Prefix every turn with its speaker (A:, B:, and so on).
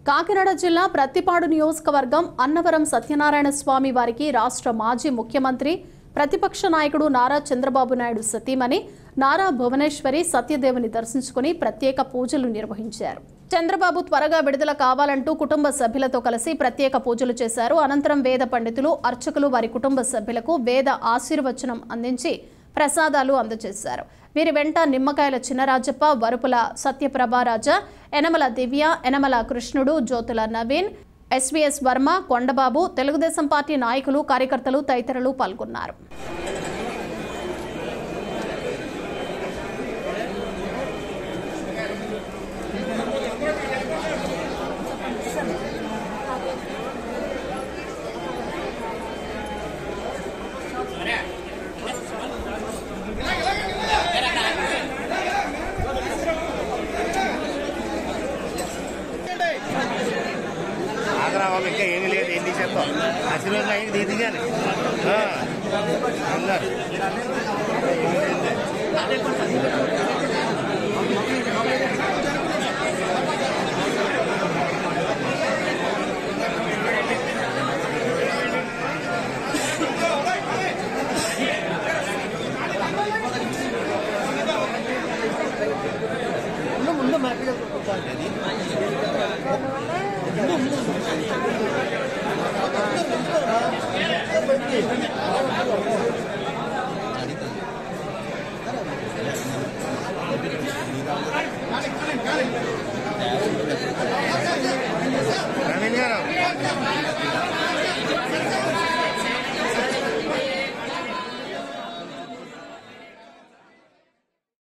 A: కాకినాడ జిల్లా ప్రత్తిపాడు నియోజకవర్గం అన్నవరం సత్యనారాయణ స్వామి వారికి రాష్ట్ర మాజీ ముఖ్యమంత్రి ప్రతిపక్ష నాయకుడు నారా చంద్రబాబు నాయుడు సతీమణి నారా భువనేశ్వరి సత్యదేవుని దర్శించుకుని ప్రత్యేక పూజలు నిర్వహించారు చంద్రబాబు త్వరగా విడుదల కావాలంటూ కుటుంబ సభ్యులతో కలిసి ప్రత్యేక పూజలు చేశారు అనంతరం వేద పండితులు అర్చకులు వారి కుటుంబ సభ్యులకు వేద ఆశీర్వచనం అందించి ప్రసాదాలు అందజేశారు వీరి వెంట నిమ్మకాయల చిన్నరాజప్ప వరుపుల సత్యప్రభారాజ ఎనమల దివ్య ఎనమల కృష్ణుడు జ్యోతుల నవీన్ ఎస్వీఎస్ వర్మ కొండబాబు తెలుగుదేశం పార్టీ నాయకులు కార్యకర్తలు తదితరులు పాల్గొన్నారు
B: ఆగరా బాబు ఇంకా ఏమీ లేదు ఏం తీసేస్తాం ఆశీర్వాదం అయింది ఇది కానీ అన్నారు